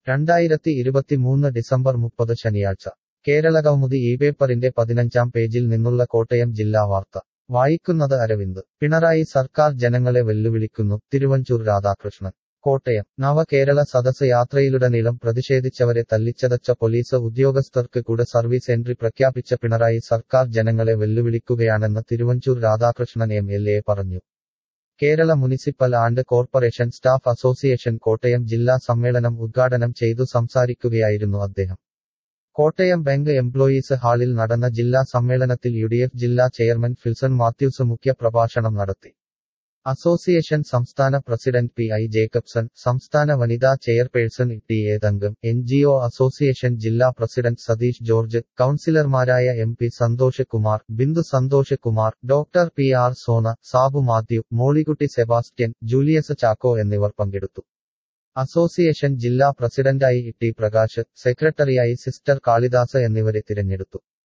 രണ്ടായിരത്തി ഇരുപത്തിമൂന്ന് ഡിസംബർ മുപ്പത് ശനിയാഴ്ച കേരളകൗമുദി ഈ പേപ്പറിന്റെ പതിനഞ്ചാം പേജിൽ നിന്നുള്ള കോട്ടയം ജില്ലാ വാർത്ത വായിക്കുന്നത് അരവിന്ദ് പിണറായി സർക്കാർ ജനങ്ങളെ വെല്ലുവിളിക്കുന്നു തിരുവഞ്ചൂർ രാധാകൃഷ്ണൻ കോട്ടയം നവകേരള സദസ് യാത്രയിലുടനീളം പ്രതിഷേധിച്ചവരെ തല്ലിച്ചതച്ച പോലീസ് ഉദ്യോഗസ്ഥർക്ക് കൂടെ സർവീസ് എൻട്രി പ്രഖ്യാപിച്ച പിണറായി സർക്കാർ ജനങ്ങളെ വെല്ലുവിളിക്കുകയാണെന്ന് Thiruvanchoor Radhakrishnan M L A പറഞ്ഞു Kerala municipal and corporation staff association Kottayam ജില്ലാ സമ്മേളനം ഉദ്ഘാടനം ചെയ്തു സംസാരിക്കുകയായിരുന്നു അദ്ദേഹം കോട്ടയം ബാങ്ക് എംപ്ലോയീസ് ഹാളിൽ നടന്ന ജില്ലാ സമ്മേളനത്തിൽ യുഡിഎഫ് ജില്ലാ ചെയർമാൻ ഫിൽസൺ മാത്യൂസ് മുഖ്യ പ്രഭാഷണം നടത്തി അസോസിയേഷൻ സംസ്ഥാന പ്രസിഡന്റ് പി ഐ ജേക്കബ്സൺ സംസ്ഥാന വനിതാ chairperson T A Thankam N G O association ജില്ലാ പ്രസിഡന്റ് സതീഷ് ജോർജ് കൌൺസിലർമാരായ M P Santhosh Kumar Bindu Santhosh Kumar doctor P R Sona Sabu Mathew Mollykutty Sebastian Julius Chacko എന്നിവർ പങ്കെടുത്തു അസോസിയേഷൻ ജില്ലാ പ്രസിഡന്റായി ടി പ്രകാശ് സെക്രട്ടറിയായി സിസ്റ്റർ കാളിദാസ് എന്നിവരെ തിരഞ്ഞെടുത്തു